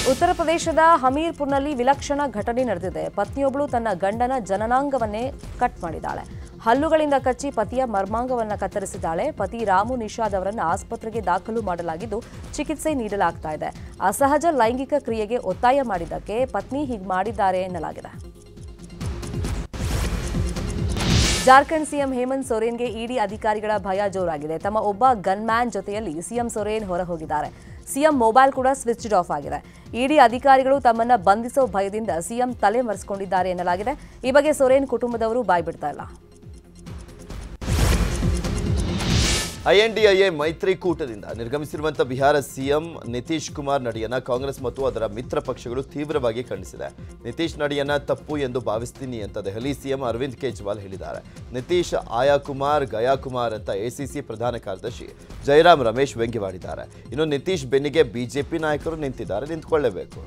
ಉತ್ತರ ಪ್ರದೇಶದ ಹಮೀರ್ಪುರ್ನಲ್ಲಿ ವಿಲಕ್ಷಣ ಘಟನೆ ನಡೆದಿದೆ ಪತ್ನಿಯೊಬ್ಬಳು ತನ್ನ ಗಂಡನ ಜನನಾಂಗವನ್ನೇ ಕಟ್ ಮಾಡಿದ್ದಾಳೆ ಹಲ್ಲುಗಳಿಂದ ಕಚ್ಚಿ ಪತಿಯ ಮರ್ಮಾಂಗವನ್ನ ಕತ್ತರಿಸಿದ್ದಾಳೆ ಪತಿ ರಾಮು ನಿಷಾದ್ ಅವರನ್ನ ಆಸ್ಪತ್ರೆಗೆ ದಾಖಲು ಮಾಡಲಾಗಿದ್ದು ಚಿಕಿತ್ಸೆ ನೀಡಲಾಗ್ತಾ ಇದೆ ಅಸಹಜ ಲೈಂಗಿಕ ಕ್ರಿಯೆಗೆ ಒತ್ತಾಯ ಮಾಡಿದ್ದಕ್ಕೆ ಪತ್ನಿ ಹೀಗೆ ಮಾಡಿದ್ದಾರೆ ಎನ್ನಲಾಗಿದೆ ಜಾರ್ಖಂಡ್ ಸಿಎಂ ಹೇಮಂತ್ ಸೊರೇನ್ಗೆ ಇಡಿ ಅಧಿಕಾರಿಗಳ ಭಯ ಜೋರಾಗಿದೆ ತಮ್ಮ ಒಬ್ಬ ಗನ್ಮ್ಯಾನ್ ಜೊತೆಯಲ್ಲಿ ಸಿಎಂ ಸೊರೇನ್ ಹೊರ ಹೋಗಿದ್ದಾರೆ ಸಿಎಂ ಮೊಬೈಲ್ ಕೂಡ ಸ್ವಿಚ್ಡ್ ಆಫ್ ಆಗಿದೆ ಇಡಿ ಅಧಿಕಾರಿಗಳು ತಮ್ಮನ್ನ ಬಂಧಿಸೋ ಭಯದಿಂದ ಸಿಎಂ ತಲೆ ಮರೆಸಿಕೊಂಡಿದ್ದಾರೆ ಎನ್ನಲಾಗಿದೆ ಈ ಬಗ್ಗೆ ಸೊರೇನ್ ಕುಟುಂಬದವರು ಬಾಯ್ಬಿಡ್ತಾ ಇಲ್ಲ ಐಎನ್ಡಿಐಎ ಮೈತ್ರಿಕೂಟದಿಂದ ನಿರ್ಗಮಿಸಿರುವಂತಹ ಬಿಹಾರ ಸಿಎಂ ನಿತೀಶ್ ಕುಮಾರ್ ನಡೆಯನ್ನ ಕಾಂಗ್ರೆಸ್ ಮತ್ತು ಅದರ ಮಿತ್ರ ಪಕ್ಷಗಳು ತೀವ್ರವಾಗಿ ಖಂಡಿಸಿದೆ ನಿತೀಶ್ ನಡೆಯನ್ನ ತಪ್ಪು ಎಂದು ಭಾವಿಸ್ತೀನಿ ಅಂತ ದೆಹಲಿ ಸಿಎಂ ಅರವಿಂದ್ ಕೇಜ್ರಿವಾಲ್ ಹೇಳಿದ್ದಾರೆ ನಿತೀಶ್ ಆಯಾ ಕುಮಾರ್ ಗಯಾ ಕುಮಾರ್ ಅಂತ ಎಸಿಸಿ ಪ್ರಧಾನ ಕಾರ್ಯದರ್ಶಿ ಜಯರಾಮ್ ರಮೇಶ್ ವ್ಯಂಗ್ಯವಾಡಿದ್ದಾರೆ ಇನ್ನು ನಿತೀಶ್ ಬೆನ್ನಿಗೆ ಬಿಜೆಪಿ ನಾಯಕರು ನಿಂತಿದ್ದಾರೆ ನಿಂತ್ಕೊಳ್ಳೇಬೇಕು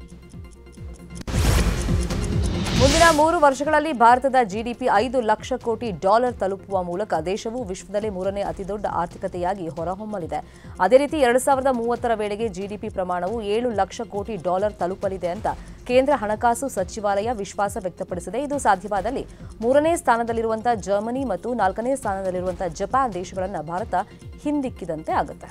ಮುಂದಿನ ಮೂರು ವರ್ಷಗಳಲ್ಲಿ ಭಾರತದ ಜಿಡಿಪಿ ಐದು ಲಕ್ಷ ಕೋಟಿ ಡಾಲರ್ ತಲುಪುವ ಮೂಲಕ ದೇಶವು ವಿಶ್ವದಲ್ಲೇ ಮೂರನೇ ಅತಿದೊಡ್ಡ ಆರ್ಥಿಕತೆಯಾಗಿ ಹೊರಹೊಮ್ಮಲಿದೆ ಅದೇ ರೀತಿ ಎರಡು ಸಾವಿರದ ಮೂವತ್ತರ ವೇಳೆಗೆ ಜಿಡಿಪಿ ಪ್ರಮಾಣವು ಏಳು ಲಕ್ಷ ಕೋಟಿ ಡಾಲರ್ ತಲುಪಲಿದೆ ಅಂತ ಕೇಂದ್ರ ಹಣಕಾಸು ಸಚಿವಾಲಯ ವಿಶ್ವಾಸ ವ್ಯಕ್ತಪಡಿಸಿದೆ ಇದು ಸಾಧ್ಯವಾದಲ್ಲಿ ಮೂರನೇ ಸ್ಥಾನದಲ್ಲಿರುವಂತಹ ಜರ್ಮನಿ ಮತ್ತು ನಾಲ್ಕನೇ ಸ್ಥಾನದಲ್ಲಿರುವಂತಹ ಜಪಾನ್ ದೇಶಗಳನ್ನು ಭಾರತ ಹಿಂದಿಕ್ಕಿದಂತೆ ಆಗುತ್ತೆ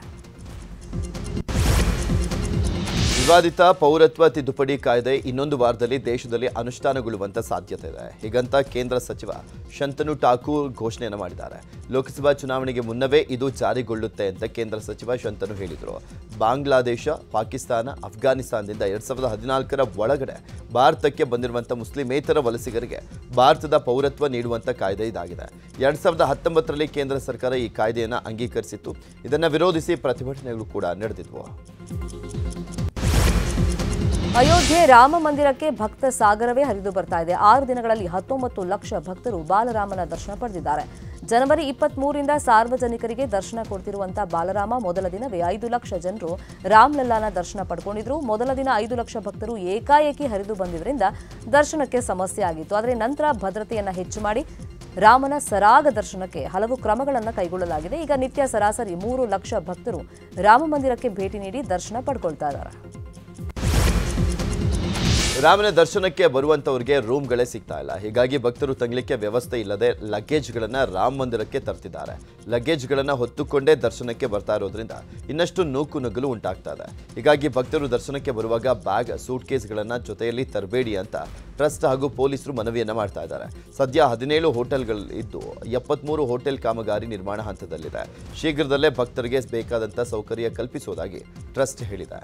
ವಿವಾದಿತ ಪೌರತ್ವ ತಿದ್ದುಪಡಿ ಕಾಯ್ದೆ ಇನ್ನೊಂದು ವಾರದಲ್ಲಿ ದೇಶದಲ್ಲಿ ಅನುಷ್ಠಾನಗೊಳ್ಳುವಂತ ಸಾಧ್ಯತೆ ಇದೆ ಹೀಗಂತ ಕೇಂದ್ರ ಸಚಿವ ಶಂತನು ಠಾಕೂರ್ ಘೋಷಣೆಯನ್ನು ಮಾಡಿದ್ದಾರೆ ಲೋಕಸಭಾ ಚುನಾವಣೆಗೆ ಮುನ್ನವೇ ಇದು ಜಾರಿಗೊಳ್ಳುತ್ತೆ ಅಂತ ಕೇಂದ್ರ ಸಚಿವ ಶಂತನು ಹೇಳಿದರು ಬಾಂಗ್ಲಾದೇಶ ಪಾಕಿಸ್ತಾನ ಅಫ್ಘಾನಿಸ್ತಾನದಿಂದ ಎರಡ್ ಸಾವಿರದ ಹದಿನಾಲ್ಕರ ಒಳಗಡೆ ಭಾರತಕ್ಕೆ ಬಂದಿರುವಂಥ ಮುಸ್ಲಿಮೇತರ ವಲಸಿಗರಿಗೆ ಭಾರತದ ಪೌರತ್ವ ನೀಡುವಂಥ ಕಾಯ್ದೆ ಇದಾಗಿದೆ ಎರಡ್ ಸಾವಿರದ ಹತ್ತೊಂಬತ್ತರಲ್ಲಿ ಕೇಂದ್ರ ಸರ್ಕಾರ ಈ ಕಾಯ್ದೆಯನ್ನು ಅಂಗೀಕರಿಸಿತ್ತು ಇದನ್ನು ವಿರೋಧಿಸಿ ಪ್ರತಿಭಟನೆಗಳು ಕೂಡ ನಡೆದಿದ್ವು ಅಯೋಧ್ಯೆ ರಾಮ ಮಂದಿರಕ್ಕೆ ಭಕ್ತ ಸಾಗರವೇ ಹರಿದು ಬರ್ತಾ ಇದೆ ಆರು ದಿನಗಳಲ್ಲಿ ಹತ್ತೊಂಬತ್ತು ಲಕ್ಷ ಭಕ್ತರು ಬಾಲರಾಮನ ದರ್ಶನ ಪಡೆದಿದ್ದಾರೆ ಜನವರಿ ಇಪ್ಪತ್ತ್ ಮೂರರಿಂದ ಸಾರ್ವಜನಿಕರಿಗೆ ದರ್ಶನ ಕೊಡ್ತಿರುವಂತಹ ಬಾಲರಾಮ ಮೊದಲ ದಿನವೇ ಐದು ಲಕ್ಷ ಜನರು ರಾಮ್ಲಲ್ಲಾನ ದರ್ಶನ ಪಡ್ಕೊಂಡಿದ್ರು ಮೊದಲ ದಿನ ಐದು ಲಕ್ಷ ಭಕ್ತರು ಏಕಾಏಕಿ ಹರಿದು ಬಂದಿದ್ದರಿಂದ ದರ್ಶನಕ್ಕೆ ಸಮಸ್ಯೆ ಆಗಿತ್ತು ಆದರೆ ನಂತರ ಭದ್ರತೆಯನ್ನ ಹೆಚ್ಚು ಮಾಡಿ ರಾಮನ ಸರಾಗ ದರ್ಶನಕ್ಕೆ ಹಲವು ಕ್ರಮಗಳನ್ನು ಕೈಗೊಳ್ಳಲಾಗಿದೆ ಈಗ ನಿತ್ಯ ಸರಾಸರಿ ಮೂರು ಲಕ್ಷ ಭಕ್ತರು ರಾಮ ಮಂದಿರಕ್ಕೆ ಭೇಟಿ ನೀಡಿ ದರ್ಶನ ಪಡ್ಕೊಳ್ತಾ ಇದ್ದಾರೆ ರಾಮನ ದರ್ಶನಕ್ಕೆ ಬರುವಂತವರಿಗೆ ರೂಮ್ಗಳೇ ಸಿಗ್ತಾ ಇಲ್ಲ ಹೀಗಾಗಿ ಭಕ್ತರು ತಂಗ್ಲಿಕ್ಕೆ ವ್ಯವಸ್ಥೆ ಇಲ್ಲದೆ ಲಗೇಜ್ಗಳನ್ನ ರಾಮ ಮಂದಿರಕ್ಕೆ ತರ್ತಿದ್ದಾರೆ ಲಗೇಜ್ಗಳನ್ನ ಹೊತ್ತುಕೊಂಡೇ ದರ್ಶನಕ್ಕೆ ಬರ್ತಾ ಇರೋದ್ರಿಂದ ಇನ್ನಷ್ಟು ನೂಕು ನುಗ್ಗಲು ಉಂಟಾಗ್ತಾ ಇದೆ ಹೀಗಾಗಿ ಭಕ್ತರು ದರ್ಶನಕ್ಕೆ ಬರುವಾಗ ಬ್ಯಾಗ್ ಸೂಟ್ ಕೇಸ್ಗಳನ್ನ ಜೊತೆಯಲ್ಲಿ ತರಬೇಡಿ ಅಂತ ಟ್ರಸ್ಟ್ ಹಾಗೂ ಪೊಲೀಸರು ಮನವಿಯನ್ನ ಮಾಡ್ತಾ ಇದ್ದಾರೆ ಸದ್ಯ ಹದಿನೇಳು ಹೋಟೆಲ್ಗಳು ಇದ್ದು ಎಪ್ಪತ್ಮೂರು ಹೋಟೆಲ್ ಕಾಮಗಾರಿ ನಿರ್ಮಾಣ ಹಂತದಲ್ಲಿದೆ ಶೀಘ್ರದಲ್ಲೇ ಭಕ್ತರಿಗೆ ಬೇಕಾದಂಥ ಸೌಕರ್ಯ ಕಲ್ಪಿಸುವುದಾಗಿ ಟ್ರಸ್ಟ್ ಹೇಳಿದೆ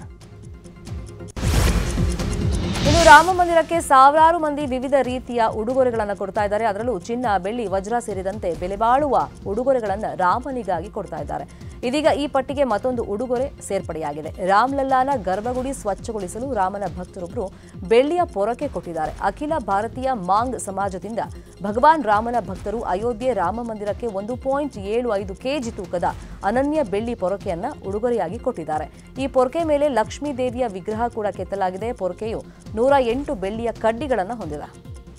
ಇನ್ನು ರಾಮ ಮಂದಿರಕ್ಕೆ ಸಾವಿರಾರು ಮಂದಿ ವಿವಿಧ ರೀತಿಯ ಉಡುಗೊರೆಗಳನ್ನು ಕೊಡ್ತಾ ಇದ್ದಾರೆ ಅದರಲ್ಲೂ ಚಿನ್ನ ಬೆಳ್ಳಿ ವಜ್ರ ಸೇರಿದಂತೆ ಬೆಲೆ ಬಾಳುವ ಉಡುಗೊರೆಗಳನ್ನು ರಾಮನಿಗಾಗಿ ಕೊಡ್ತಾ ಇದ್ದಾರೆ ಇದೀಗ ಈ ಪಟ್ಟಿಗೆ ಮತ್ತೊಂದು ಉಡುಗೊರೆ ಸೇರ್ಪಡೆಯಾಗಿದೆ ರಾಮ್ಲಲ್ಲಾನ ಗರ್ಭಗುಡಿ ಸ್ವಚ್ಛಗೊಳಿಸಲು ರಾಮನ ಭಕ್ತರೊಬ್ಬರು ಬೆಳ್ಳಿಯ ಪೊರಕೆ ಕೊಟ್ಟಿದ್ದಾರೆ ಅಖಿಲ ಭಾರತೀಯ ಮಾಂಗ್ ಸಮಾಜದಿಂದ ಭಗವಾನ್ ರಾಮನ ಭಕ್ತರು ಅಯೋಧ್ಯೆ ರಾಮ ಮಂದಿರಕ್ಕೆ ಒಂದು ಪಾಯಿಂಟ್ ಏಳು ಐದು ಕೆಜಿ ತೂಕದ ಅನನ್ಯ ಬೆಳ್ಳಿ ಪೊರಕೆಯನ್ನ ಉಡುಗೊರೆಯಾಗಿ ಕೊಟ್ಟಿದ್ದಾರೆ ಈ ಪೊರಕೆ ಮೇಲೆ ಲಕ್ಷ್ಮೀ ದೇವಿಯ ವಿಗ್ರಹ ಕೂಡ ಕೆತ್ತಲಾಗಿದೆ ಪೊರಕೆಯು ನೂರ ಎಂಟು ಬೆಳ್ಳಿಯ ಕಡ್ಡಿಗಳನ್ನು ಹೊಂದಿದೆ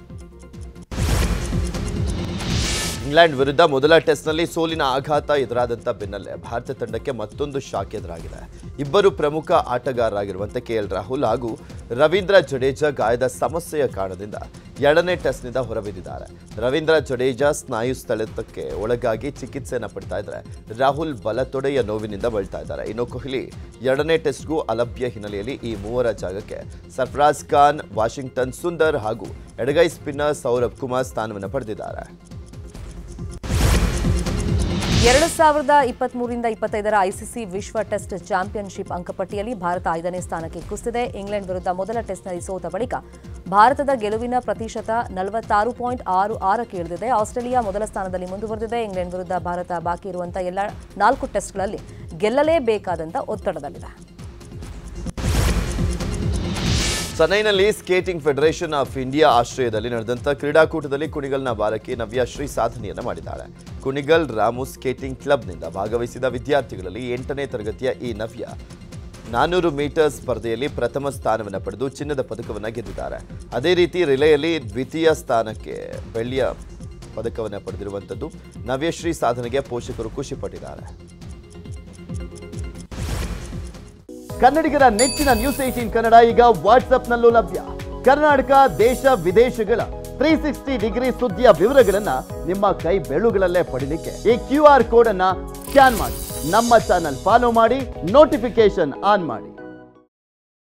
ಇಂಗ್ಲೆಂಡ್ ವಿರುದ್ಧ ಮೊದಲ ಟೆಸ್ಟ್ನಲ್ಲಿ ಸೋಲಿನ ಆಘಾತ ಎದುರಾದಂಥ ಬೆನ್ನಲ್ಲೇ ಭಾರತ ತಂಡಕ್ಕೆ ಮತ್ತೊಂದು ಶಾಕ್ ಎದುರಾಗಿದೆ ಇಬ್ಬರು ಪ್ರಮುಖ ಆಟಗಾರರಾಗಿರುವಂಥ ಕೆ ಎಲ್ ರಾಹುಲ್ ಹಾಗೂ ರವೀಂದ್ರ ಜಡೇಜಾ ಗಾಯದ ಸಮಸ್ಯೆಯ ಕಾರಣದಿಂದ ಎರಡನೇ ಟೆಸ್ಟ್ನಿಂದ ಹೊರಬಿದ್ದಿದ್ದಾರೆ ರವೀಂದ್ರ ಜಡೇಜಾ ಸ್ನಾಯು ಸ್ಥಳಕ್ಕೆ ಒಳಗಾಗಿ ಚಿಕಿತ್ಸೆಯನ್ನು ಪಡ್ತಾ ಇದ್ದಾರೆ ರಾಹುಲ್ ಬಲತೊಡೆಯ ನೋವಿನಿಂದ ಬಳಲ್ತಾ ಇದ್ದಾರೆ ಇನ್ನು ಕೊಹ್ಲಿ ಎರಡನೇ ಟೆಸ್ಟ್ಗೂ ಅಲಭ್ಯ ಹಿನ್ನೆಲೆಯಲ್ಲಿ ಈ ಮೂವರ ಜಾಗಕ್ಕೆ ಸರ್ಫರಾಜ್ ಖಾನ್ ವಾಷಿಂಗ್ಟನ್ ಸುಂದರ್ ಹಾಗೂ ಎಡಗೈ ಸ್ಪಿನ್ನರ್ ಸೌರಭ್ ಕುಮಾರ್ ಸ್ಥಾನವನ್ನು ಪಡೆದಿದ್ದಾರೆ ಎರಡು ಸಾವಿರದ ಇಪ್ಪತ್ಮೂರಿಂದ ಇಪ್ಪತ್ತೈದರ ಐಸಿಸಿ ವಿಶ್ವ ಟೆಸ್ಟ್ ಚಾಂಪಿಯನ್ಶಿಪ್ ಅಂಕಪಟ್ಟಿಯಲ್ಲಿ ಭಾರತ ಐದನೇ ಸ್ಥಾನಕ್ಕೆ ಕುಸಿದಿದೆ ಇಂಗ್ಲೆಂಡ್ ವಿರುದ್ಧ ಮೊದಲ ಟೆಸ್ಟ್ನಲ್ಲಿ ಸೋತ ಬಳಿಕ ಭಾರತದ ಗೆಲುವಿನ ಪ್ರತಿಶತ ನಲವತ್ತಾರು ಪಾಯಿಂಟ್ ಆರು ಆರಕ್ಕೆ ಇಳಿದಿದೆ ಆಸ್ಟ್ರೇಲಿಯಾ ಮೊದಲ ಸ್ಥಾನದಲ್ಲಿ ಮುಂದುವರೆದಿದೆ ಇಂಗ್ಲೆಂಡ್ ವಿರುದ್ಧ ಭಾರತ ಬಾಕಿ ಇರುವಂತಹ ಎಲ್ಲ ನಾಲ್ಕು ಟೆಸ್ಟ್ಗಳಲ್ಲಿ ಗೆಲ್ಲಲೇಬೇಕಾದಂಥ ಒತ್ತಡದಲ್ಲಿದೆ ಚೆನ್ನೈನಲ್ಲಿ ಸ್ಕೇಟಿಂಗ್ ಫೆಡರೇಷನ್ ಆಫ್ ಇಂಡಿಯಾ ಆಶ್ರಯದಲ್ಲಿ ನಡೆದಂಥ ಕ್ರೀಡಾಕೂಟದಲ್ಲಿ ಕುಣಿಗಲ್ನ ಬಾಲಕಿ ನವ್ಯಶ್ರೀ ಸಾಧನೆಯನ್ನು ಮಾಡಿದ್ದಾಳೆ ಕುಣಿಗಲ್ ರಾಮು ಸ್ಕೇಟಿಂಗ್ ಕ್ಲಬ್ನಿಂದ ಭಾಗವಹಿಸಿದ ವಿದ್ಯಾರ್ಥಿಗಳಲ್ಲಿ ಎಂಟನೇ ತರಗತಿಯ ಈ ನವ್ಯ ನಾನ್ನೂರು ಮೀಟರ್ ಸ್ಪರ್ಧೆಯಲ್ಲಿ ಪ್ರಥಮ ಸ್ಥಾನವನ್ನು ಪಡೆದು ಚಿನ್ನದ ಪದಕವನ್ನು ಗೆದ್ದಿದ್ದಾರೆ ಅದೇ ರೀತಿ ರಿಲೆಯಲ್ಲಿ ದ್ವಿತೀಯ ಸ್ಥಾನಕ್ಕೆ ಬೆಳ್ಳಿಯ ಪದಕವನ್ನು ಪಡೆದಿರುವಂಥದ್ದು ನವ್ಯಶ್ರೀ ಸಾಧನೆಗೆ ಪೋಷಕರು ಖುಷಿಪಟ್ಟಿದ್ದಾರೆ ಕನ್ನಡಿಗರ ನೆಚ್ಚಿನ ನ್ಯೂಸ್ ಏಟೀನ್ ಕನ್ನಡ ಈಗ ವಾಟ್ಸ್ಆಪ್ನಲ್ಲೂ ಲಭ್ಯ ಕರ್ನಾಟಕ ದೇಶ ವಿದೇಶಗಳ ತ್ರೀ ಸಿಕ್ಸ್ಟಿ ಡಿಗ್ರಿ ಸುದ್ದಿಯ ವಿವರಗಳನ್ನ ನಿಮ್ಮ ಕೈ ಬೆಳುಗಳಲ್ಲೇ ಪಡಿಲಿಕ್ಕೆ ಈ ಕ್ಯೂ ಆರ್ ಕೋಡ್ ಅನ್ನ ಸ್ಕ್ಯಾನ್ ಮಾಡಿ ನಮ್ಮ ಚಾನಲ್ ಫಾಲೋ ಮಾಡಿ ನೋಟಿಫಿಕೇಶನ್ ಆನ್ ಮಾಡಿ